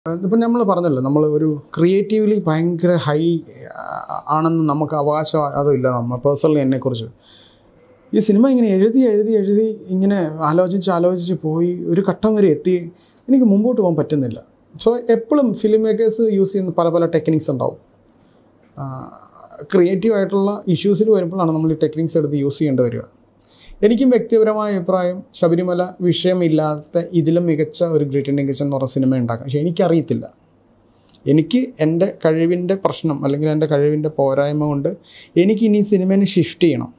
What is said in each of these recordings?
ഇപ്പം നമ്മൾ പറഞ്ഞല്ലോ നമ്മൾ ഒരു ക്രിയേറ്റീവ്ലി ഭയങ്കര ഹൈ ആണെന്ന് നമുക്ക് അവകാശം അതില്ല നമ്മൾ പേഴ്സണലി എന്നെക്കുറിച്ച് ഈ സിനിമ ഇങ്ങനെ എഴുതി എഴുതി എഴുതി ഇങ്ങനെ ആലോചിച്ച് ആലോചിച്ച് പോയി ഒരു ഘട്ടം വരെ എത്തി എനിക്ക് മുമ്പോട്ട് പോകാൻ പറ്റുന്നില്ല സോ എപ്പോഴും ഫിലിം മേക്കേഴ്സ് യൂസ് ചെയ്യുന്ന പല പല ടെക്നിക്സ് ഉണ്ടാവും ക്രിയേറ്റീവ് ആയിട്ടുള്ള ഇഷ്യൂസിൽ വരുമ്പോഴാണ് നമ്മൾ ഈ ടെക്നിക്സ് എടുത്ത് യൂസ് ചെയ്യേണ്ടി വരിക എനിക്കും വ്യക്തിപരമായ അഭിപ്രായം ശബരിമല വിഷയമില്ലാത്ത ഇതിലും മികച്ച ഒരു ഗ്രേറ്റ് ഇന്ത്യൻ കിച്ചൻ എന്ന് പറഞ്ഞ സിനിമ ഉണ്ടാക്കാം പക്ഷേ എനിക്കറിയത്തില്ല എനിക്ക് എൻ്റെ കഴിവിൻ്റെ പ്രശ്നം അല്ലെങ്കിൽ എൻ്റെ കഴിവിൻ്റെ പോരായ്മ കൊണ്ട് എനിക്ക് ഇനി സിനിമേനെ ഷിഫ്റ്റ് ചെയ്യണം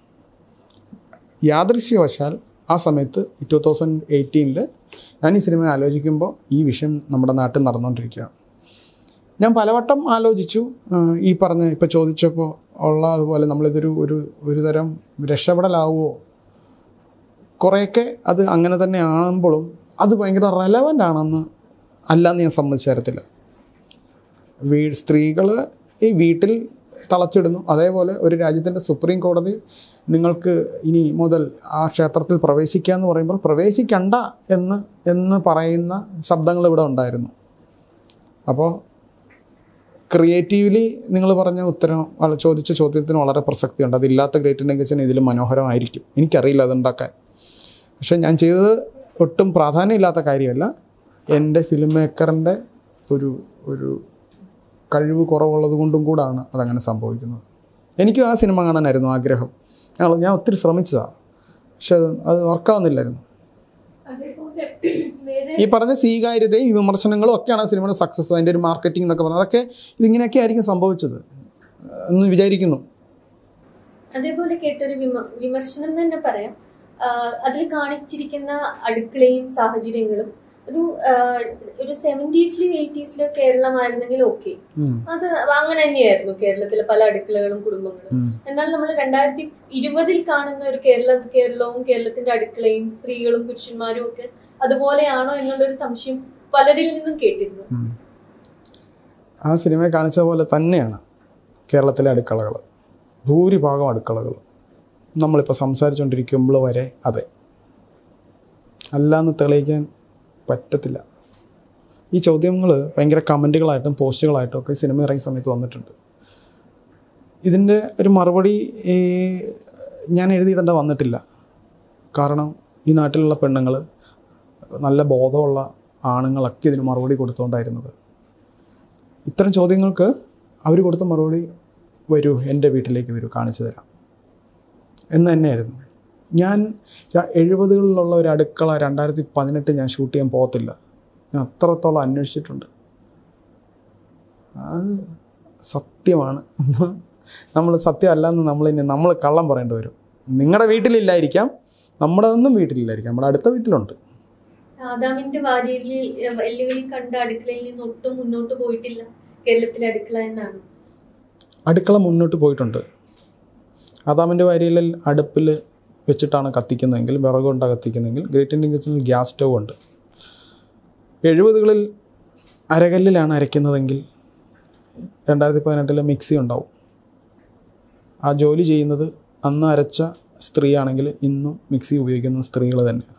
യാദൃശ്യവശാൽ ആ സമയത്ത് ടു തൗസൻഡ് എയ്റ്റീനിൽ ഞാൻ ഈ സിനിമ ആലോചിക്കുമ്പോൾ ഈ വിഷയം നമ്മുടെ നാട്ടിൽ നടന്നുകൊണ്ടിരിക്കുകയാണ് ഞാൻ പലവട്ടം ആലോചിച്ചു ആ, ഈ പറഞ്ഞ ഇപ്പോൾ ചോദിച്ചപ്പോൾ ഉള്ള അതുപോലെ നമ്മളിതൊരു ഒരു ഒരു തരം രക്ഷപ്പെടലാവുമോ കുറേയൊക്കെ അത് അങ്ങനെ തന്നെ ആകുമ്പോഴും അത് ഭയങ്കര റെലവൻ്റ് ആണെന്ന് അല്ലാന്ന് ഞാൻ സമ്മതിച്ചു തരത്തില്ല വീ സ്ത്രീകൾ ഈ വീട്ടിൽ തളച്ചിടുന്നു അതേപോലെ ഒരു രാജ്യത്തിൻ്റെ സുപ്രീം കോടതി നിങ്ങൾക്ക് ഇനി മുതൽ ആ ക്ഷേത്രത്തിൽ പ്രവേശിക്കുക എന്ന് പറയുമ്പോൾ പ്രവേശിക്കണ്ട എന്ന് എന്ന് പറയുന്ന ശബ്ദങ്ങൾ ഇവിടെ ഉണ്ടായിരുന്നു അപ്പോൾ ക്രിയേറ്റീവ്ലി നിങ്ങൾ പറഞ്ഞ ഉത്തരം വള- ചോദിച്ച ചോദ്യത്തിന് വളരെ പ്രസക്തിയുണ്ട് അതില്ലാത്ത ഗ്രേറ്റ് ഇന്ത്യൻ കിച്ചൻ ഇതിലും മനോഹരമായിരിക്കും എനിക്കറിയില്ല അതുണ്ടാക്കാൻ പക്ഷേ ഞാൻ ചെയ്തത് ഒട്ടും പ്രാധാന്യമില്ലാത്ത കാര്യമല്ല എൻ്റെ ഫിലിം മേക്കറിൻ്റെ ഒരു ഒരു കഴിവ് കുറവുള്ളത് കൊണ്ടും കൂടാണ് അതങ്ങനെ സംഭവിക്കുന്നത് എനിക്കും ആ സിനിമ കാണാനായിരുന്നു ആഗ്രഹം ഞങ്ങൾ ഞാൻ ഒത്തിരി ശ്രമിച്ചതാണ് പക്ഷെ അത് അത് വർക്കാവുന്നില്ലായിരുന്നു അതേപോലെ വേറെ ഈ പറഞ്ഞ സ്വീകാര്യതയും ഈ വിമർശനങ്ങളും ഒക്കെയാണ് ആ സിനിമയുടെ സക്സസ് അതിൻ്റെ ഒരു മാർക്കറ്റിംഗ് എന്നൊക്കെ പറഞ്ഞത് അതൊക്കെ ഇതിങ്ങനെയൊക്കെ ആയിരിക്കും സംഭവിച്ചത് എന്ന് വിചാരിക്കുന്നു അതേപോലെ കേട്ടൊരു വിമ വിമർശനം എന്ന് തന്നെ പറയാം ആഹ് അതിൽ കാണിച്ചിരിക്കുന്ന അടുക്കളയും സാഹചര്യങ്ങളും ഒരു ആഹ് ഒരു സെവൻറ്റീസിലും എയ്റ്റീസിലും കേരളമായിരുന്നെങ്കിൽ ഓക്കെ ഉം. അത് അങ്ങനെ തന്നെയായിരുന്നു കേരളത്തിലെ പല അടുക്കളകളും കുടുംബങ്ങളും ഉം. എന്നാൽ നമ്മൾ രണ്ടായിരത്തി ഇരുപതിൽ കാണുന്ന ഒരു കേരള കേരളവും കേരളത്തിന്റെ അടുക്കളയും സ്ത്രീകളും പുരുഷന്മാരും ഒക്കെ അതുപോലെയാണോ എന്നുള്ളൊരു സംശയം പലരിൽ നിന്നും കേട്ടിരുന്നു ഉം. ആ സിനിമയെ കാണിച്ച പോലെ തന്നെയാണ് കേരളത്തിലെ അടുക്കളകൾ ഭൂരിഭാഗം അടുക്കളകൾ നമ്മളിപ്പോൾ സംസാരിച്ചുകൊണ്ടിരിക്കുമ്പോൾ വരെ അതെ അല്ലാന്ന് തെളിയിക്കാൻ പറ്റത്തില്ല ഈ ചോദ്യങ്ങൾ ഭയങ്കര കമൻറ്റുകളായിട്ടും പോസ്റ്റുകളായിട്ടും ഒക്കെ സിനിമ ഇറങ്ങിയ സമയത്ത് വന്നിട്ടുണ്ട് ഇതിൻ്റെ ഒരു മറുപടി ഈ ഞാൻ എഴുതിയിടേണ്ട വന്നിട്ടില്ല കാരണം ഈ നാട്ടിലുള്ള പെണ്ണുങ്ങൾ നല്ല ബോധമുള്ള ആണുങ്ങളൊക്കെ ഇതിന് മറുപടി കൊടുത്തുകൊണ്ടായിരുന്നത് ഇത്തരം ചോദ്യങ്ങൾക്ക് അവർ കൊടുത്ത മറുപടി വരൂ എൻ്റെ വീട്ടിലേക്ക് വരൂ കാണിച്ചു തരാം എന്ന് തന്നെയായിരുന്നു ഞാൻ ര- എഴുപതുകളിലുള്ള ഒരു അടുക്കള രണ്ടായിരത്തി പതിനെട്ട് ഞാൻ ഷൂട്ട് ചെയ്യാൻ പോകത്തില്ല ഞാൻ അത്രത്തോളം അന്വേഷിച്ചിട്ടുണ്ട് അത് സത്യമാണ് നമ്മൾ സത്യമല്ല എന്ന് നമ്മൾ ഇനി നമ്മൾ കള്ളം പറയേണ്ടി വരും നിങ്ങളുടെ വീട്ടിലില്ലായിരിക്കാം നമ്മുടെ ഒന്നും വീട്ടിലില്ലായിരിക്കാം നമ്മുടെ അടുത്ത വീട്ടിലുണ്ട് ആദാമിന്റെ വാര്യരിൽ വെല്ലുവിളി കണ്ട അടുക്കളയിൽ നിന്ന് ഒട്ടും മുന്നോട്ട് പോയിട്ടില്ല കേരളത്തിലെ അടുക്കള എന്നാണ് അടുക്കള മുന്നോട്ട് പോയിട്ടുണ്ട് അതാമിൻ്റെ വാരിയിൽ അടുപ്പിൽ വെച്ചിട്ടാണ് കത്തിക്കുന്നതെങ്കിൽ വിറക് കൊണ്ടാണ് കത്തിക്കുന്നതെങ്കിൽ ഗ്രേറ്റ് ഇന്ത്യൻ കിച്ചണിൽ ഗ്യാസ് സ്റ്റവ് ഉണ്ട് എഴുപതുകളിൽ അരകല്ലിലാണ് അരയ്ക്കുന്നതെങ്കിൽ രണ്ടായിരത്തി പതിനെട്ടിൽ മിക്സി ഉണ്ടാവും ആ ജോലി ചെയ്യുന്നത് അന്ന് അരച്ച സ്ത്രീയാണെങ്കിൽ ഇന്നും മിക്സി ഉപയോഗിക്കുന്ന സ്ത്രീകൾ തന്നെയാണ്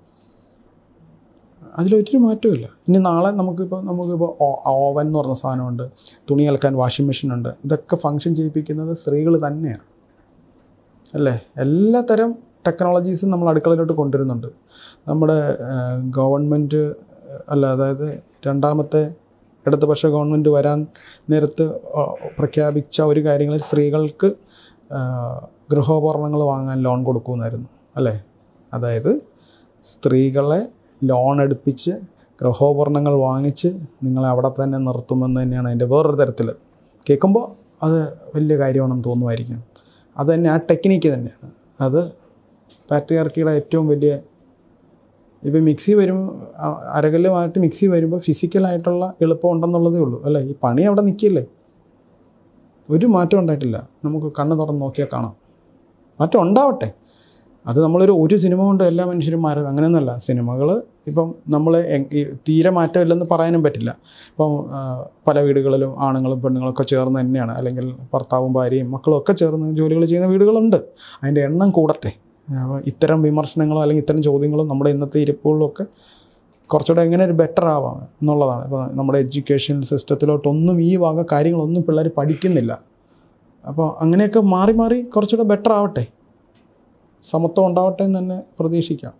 അതിലൊരു മാറ്റമില്ല ഇനി നാളെ നമുക്കിപ്പോൾ നമുക്കിപ്പോൾ ഓവൻ എന്ന് പറഞ്ഞ സാധനമുണ്ട് തുണി അലക്കാൻ വാഷിംഗ് മെഷീൻ ഉണ്ട് ഇതൊക്കെ ഫങ്ഷൻ ചെയ്യിപ്പിക്കുന്നത് സ്ത്രീകൾ തന്നെയാണ് അല്ലേ എല്ലാ തരം ടെക്നോളജീസും നമ്മൾ അടുക്കളയിലോട്ട് കൊണ്ടുവരുന്നുണ്ട് നമ്മുടെ ഗവൺമെൻറ് അല്ല അതായത് രണ്ടാമത്തെ ഇടതുപക്ഷ ഗവൺമെൻറ് വരാൻ നേരത്ത് ആ, പ്രഖ്യാപിച്ച ഒരു കാര്യങ്ങളിൽ സ്ത്രീകൾക്ക് ആ, ഗൃഹോപകരണങ്ങൾ വാങ്ങാൻ ലോൺ കൊടുക്കുമെന്നായിരുന്നു അല്ലേ അതായത് സ്ത്രീകളെ ലോൺ എടുപ്പിച്ച് ഗൃഹോപകരണങ്ങൾ വാങ്ങിച്ച് നിങ്ങളെ അവിടെ തന്നെ നിർത്തുമെന്ന് തന്നെയാണ് അതിൻ്റെ വേറൊരു തരത്തിൽ കേൾക്കുമ്പോൾ അത് വലിയ കാര്യമാണെന്ന് തോന്നുമായിരിക്കും അത് തന്നെ ആ ടെക്നിക്ക് തന്നെയാണ് അത് പാട്രിയാർക്കിയുടെ ഏറ്റവും വലിയ ഇപ്പം മിക്സി വരും അ- അരകല്ലുമായിട്ട് മിക്സി വരുമ്പോൾ ഫിസിക്കലായിട്ടുള്ള എളുപ്പം ഉണ്ടെന്നുള്ളതേ ഉള്ളൂ അല്ലേ ഈ പണി അവിടെ നിൽക്കില്ലേ ഒരു മാറ്റം ഉണ്ടായിട്ടില്ല നമുക്ക് കണ്ണ് തുറന്ന് നോക്കിയാൽ കാണാം മാറ്റം ഉണ്ടാവട്ടെ അത് നമ്മളൊരു ഒരു സിനിമ കൊണ്ട് എല്ലാ മനുഷ്യരും മാറുന്നത് അങ്ങനെയൊന്നുമല്ല സിനിമകൾ ഇപ്പം നമ്മൾ തീരെ മാറ്റമില്ലെന്ന് പറയാനും പറ്റില്ല ഇപ്പം ആ, പല വീടുകളിലും ആണുങ്ങളും പെണ്ണുങ്ങളും ഒക്കെ ചേർന്ന് തന്നെയാണ് അല്ലെങ്കിൽ ഭർത്താവും ഭാര്യയും മക്കളും ഒക്കെ ചേർന്ന് ജോലികൾ ചെയ്യുന്ന വീടുകളുണ്ട് അതിൻ്റെ എണ്ണം കൂടട്ടെ അപ്പോൾ ഇത്തരം വിമർശനങ്ങളോ അല്ലെങ്കിൽ ഇത്തരം ചോദ്യങ്ങളും നമ്മുടെ ഇന്നത്തെ ഇരിപ്പുകളിലൊക്കെ കുറച്ചുകൂടെ എങ്ങനെ ഒരു ബെറ്റർ ആവാം എന്നുള്ളതാണ് ഇപ്പോൾ നമ്മുടെ എഡ്യൂക്കേഷൻ സിസ്റ്റത്തിലോട്ടൊന്നും ഈ വക കാര്യങ്ങളൊന്നും പിള്ളേർ പഠിക്കുന്നില്ല അപ്പോൾ അങ്ങനെയൊക്കെ മാറി മാറി കുറച്ചുകൂടെ ബെറ്റർ ആവട്ടെ സമത്വം ഉണ്ടാവട്ടെ എന്ന് തന്നെ പ്രതീക്ഷിക്കാം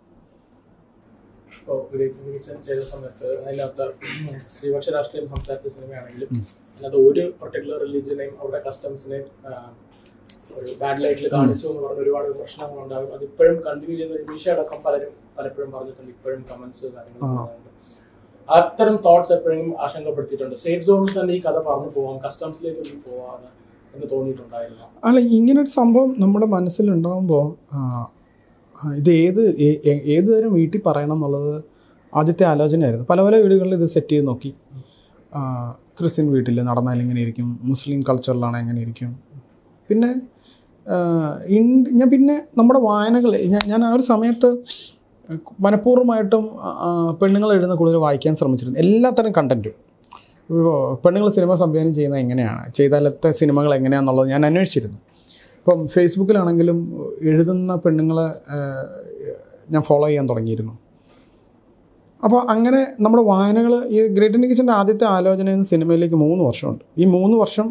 ഇപ്പോൾ ഗ്രേറ്റ് മിക്സൺ ചെയ്ത സമയത്ത് അതിനകത്ത് സ്ത്രീപക്ഷ രാഷ്ട്രീയം സംസാരിച്ച സിനിമയാണെങ്കിലും അതിനകത്ത് ഒരു പർട്ടിക്കുലർ റിലീജിയനെയും അവരുടെ കസ്റ്റംസിനെയും ഒരു ബാഡ് ലൈറ്റിൽ കാണിച്ചു എന്ന് പറഞ്ഞ ഒരുപാട് വിമർശനങ്ങൾ ഉണ്ടാകും അത് ഇപ്പോഴും കണ്ടിന്യൂ ചെയ്യുന്ന ഒരു വിഷയം അടക്കം പലരും പലപ്പോഴും പറഞ്ഞിട്ടുണ്ട് ഇപ്പോഴും കമന്റ്സ് കാര്യങ്ങൾ പറയുന്നുണ്ട് അത്തരം തോട്ട്സ് എപ്പോഴും ആശങ്കപ്പെടുത്തിയിട്ടുണ്ട് സേഫ് സോണിൽ തന്നെ ഈ കഥ പറഞ്ഞു പോവാം കസ്റ്റംസിലേക്ക് ഒന്നും പോവാതെ എന്ന് തോന്നിയിട്ടുണ്ടായിരുന്നു അല്ല ഇങ്ങനൊരു സംഭവം നമ്മുടെ മനസ്സിലുണ്ടാകുമ്പോൾ ഇത് ഏത് ഏ- ഏ- ഏത് തരം വീട്ടിൽ പറയണം എന്നുള്ളത് ആദ്യത്തെ ആലോചനയായിരുന്നു പല പല വീടുകളിൽ ഇത് സെറ്റ് ചെയ്ത് നോക്കി ആ, ക്രിസ്ത്യൻ വീട്ടിൽ നടന്നാൽ എങ്ങനെ ഇരിക്കും മുസ്ലിം കൾച്ചറിലാണ് എങ്ങനെ ഇരിക്കും പിന്നെ ആ, ഇണ്ട് ഞാൻ പിന്നെ നമ്മുടെ വായനകൾ ഞാൻ ഞാൻ ആ ഒരു സമയത്ത് മനഃപൂർവ്വമായിട്ടും പെണ്ണുങ്ങൾ എഴുതുന്ന കൂടുതൽ വായിക്കാൻ ശ്രമിച്ചിരുന്നു എല്ലാത്തരം കണ്ടൻറ്റും ഇപ്പോൾ പെണ്ണുങ്ങൾ സിനിമ സംവിധാനം ചെയ്യുന്നത് എങ്ങനെയാണ് ചെയ്താലത്തെ സിനിമകൾ എങ്ങനെയാണെന്നുള്ളത് ഞാൻ അന്വേഷിച്ചിരുന്നു ഇപ്പം ഫേസ്ബുക്കിലാണെങ്കിലും എഴുതുന്ന പെണ്ണുങ്ങളെ ഏഹ്, ഞാൻ ഫോളോ ചെയ്യാൻ തുടങ്ങിയിരുന്നു അപ്പോൾ അങ്ങനെ നമ്മുടെ വായനകൾ ഈ ഗ്രേറ്റ് ഇന്ത്യൻ കിച്ചൻ്റെ ആദ്യത്തെ ആലോചനയിൽ നിന്ന് സിനിമയിലേക്ക് മൂന്ന് വർഷമുണ്ട് ഈ മൂന്ന് വർഷം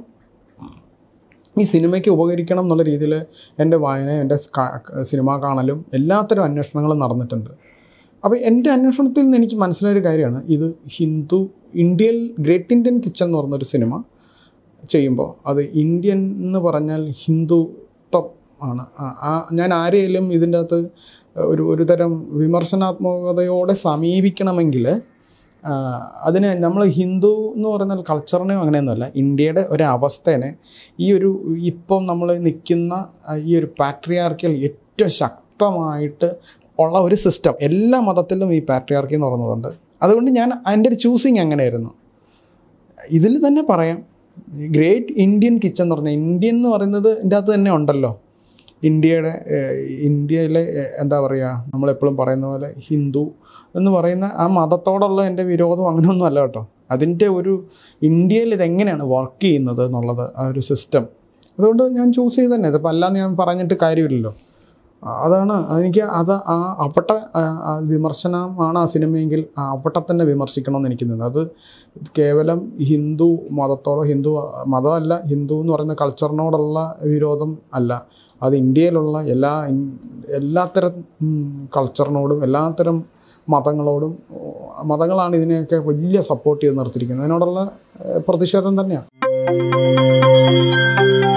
ഈ സിനിമയ്ക്ക് ഉപകരിക്കണം എന്നുള്ള രീതിയിൽ എൻ്റെ വായന എൻ്റെ കാ- സിനിമ കാണലും എല്ലാത്തരം അന്വേഷണങ്ങളും നടന്നിട്ടുണ്ട് അപ്പോൾ എൻ്റെ അന്വേഷണത്തിൽ നിന്ന് എനിക്ക് മനസ്സിലായൊരു കാര്യമാണ് ഇത് ഹിന്ദു ഇന്ത്യയിൽ ഗ്രേറ്റ് ഇന്ത്യൻ കിച്ചൺ എന്ന് പറഞ്ഞൊരു സിനിമ ചെയ്യുമ്പോൾ അത് ഇന്ത്യൻ എന്ന് പറഞ്ഞാൽ ഹിന്ദുത്വം ആണ് ആ- ആ ഞാൻ ആരെയും ഇതിൻ്റെ അകത്ത് ഒരു ഒരു തരം വിമർശനാത്മകതയോടെ സമീപിക്കണമെങ്കിൽ ആ, അതിന് നമ്മൾ ഹിന്ദു എന്ന് പറയുന്ന കൾച്ചറിനെയോ അങ്ങനെയൊന്നുമല്ല ഇന്ത്യയുടെ ഒരു അവസ്ഥേനെ ഈ ഒരു ഇപ്പം നമ്മൾ നിൽക്കുന്ന ആ, ഈ ഒരു പാട്രിയാർക്കിയൽ ഏറ്റവും ശക്തമായിട്ട് ഉള്ള ഒരു സിസ്റ്റം എല്ലാ മതത്തിലും ഈ പാട്രിയാർക്കി എന്ന് പറയുന്നതുണ്ട് അതുകൊണ്ട് ഞാൻ അതിൻ്റെ ഒരു ചൂസിങ് അങ്ങനെയായിരുന്നു ഇതിൽ തന്നെ പറയാം ഗ്രേറ്റ് ഇന്ത്യൻ കിച്ചൺ എന്ന് പറഞ്ഞാൽ ഇന്ത്യൻ എന്ന് പറയുന്നത് ഇതിൻ്റെ അകത്ത് തന്നെ ഉണ്ടല്ലോ ഇന്ത്യയുടെ ഏഹ്, ഇന്ത്യയിലെ ഏഹ്, എന്താ പറയുക നമ്മളെപ്പോഴും പറയുന്ന പോലെ ഹിന്ദു എന്ന് പറയുന്ന ആ മതത്തോടുള്ള എൻ്റെ വിരോധം അങ്ങനെയൊന്നും അല്ല കേട്ടോ അതിൻ്റെ ഒരു ഇന്ത്യയിൽ ഇതെങ്ങനെയാണ് വർക്ക് ചെയ്യുന്നത് എന്നുള്ളത് ആ ഒരു സിസ്റ്റം അതുകൊണ്ട് ഞാൻ ചൂസ് ചെയ്ത് തന്നെ ഇതിപ്പോൾ അല്ലാന്ന് ഞാൻ പറഞ്ഞിട്ട് കാര്യമില്ലല്ലോ ആ, അതാണ് എനിക്ക് അത് ആ അവിടെ ആ വിമർശനമാണ് ആ സിനിമയെങ്കിൽ ആ അവിടെ തന്നെ വിമർശിക്കണം എന്ന് എനിക്ക് തോന്നുന്നു അത് കേവലം ഹിന്ദു മതത്തോടോ ഹിന്ദു മതമല്ല ഹിന്ദു എന്ന് പറയുന്ന കൾച്ചറിനോടുള്ള വിരോധം അല്ല അത് ഇന്ത്യയിലുള്ള എല്ലാ ഇൻ- എല്ലാത്തരം ഉം, കൾച്ചറിനോടും എല്ലാത്തരം മതങ്ങളോടും ഓ, മതങ്ങളാണ് ഇതിനെയൊക്കെ വലിയ സപ്പോർട്ട് ചെയ്ത് നിർത്തിയിരിക്കുന്നത് അതിനോടുള്ള ഏഹ്, പ്രതിഷേധം തന്നെയാണ്